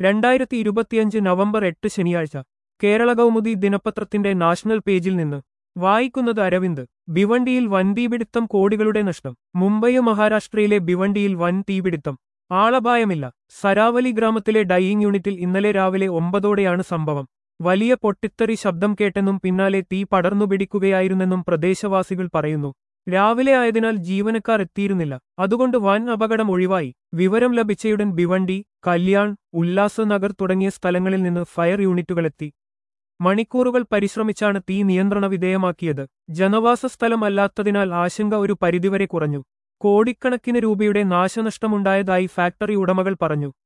രണ്ടായിരത്തി ഇരുപത്തിയഞ്ച് നവംബർ എട്ട് ശനിയാഴ്ച കേരള കൗമുദി ദിനപത്രത്തിന്റെ നാഷണൽ പേജിൽ നിന്ന് വായിക്കുന്നത് അരവിന്ദ് ഭിവണ്ടിയിൽ വൻ തീപിടുത്തം കോടികളുടെ നഷ്ടം മുംബൈ മഹാരാഷ്ട്രയിലെ ഭിവണ്ടിയിൽ വൻ തീപിടുത്തം ആളപായമില്ല സരാവലി ഗ്രാമത്തിലെ ഡൈയിങ് യൂണിറ്റിൽ ഇന്നലെ രാവിലെ ഒമ്പതോടെയാണ് സംഭവം വലിയ പൊട്ടിത്തെറി ശബ്ദം കേട്ടെന്നും പിന്നാലെ തീ പടർന്നു പിടിക്കുകയായിരുന്നെന്നും പ്രദേശവാസികൾ പറയുന്നു രാവിലെ ആയതിനാൽ ജീവനക്കാർ എത്തിയിരുന്നില്ല അതുകൊണ്ട് വൻ അപകടം ഒഴിവായി വിവരം ലഭിച്ചയുടൻ ഭിവണ്ടി കല്യാൺ ഉല്ലാസനഗർ തുടങ്ങിയ സ്ഥലങ്ങളിൽ നിന്ന് ഫയർ യൂണിറ്റുകളെത്തി മണിക്കൂറുകൾ പരിശ്രമിച്ചാണ് തീ നിയന്ത്രണ വിധേയമാക്കിയത് ജനവാസ സ്ഥലമല്ലാത്തതിനാൽ ആശങ്ക ഒരു പരിധിവരെ കുറഞ്ഞു കോടിക്കണക്കിന് രൂപയുടെ നാശനഷ്ടമുണ്ടായതായി ഫാക്ടറി ഉടമകൾ പറഞ്ഞു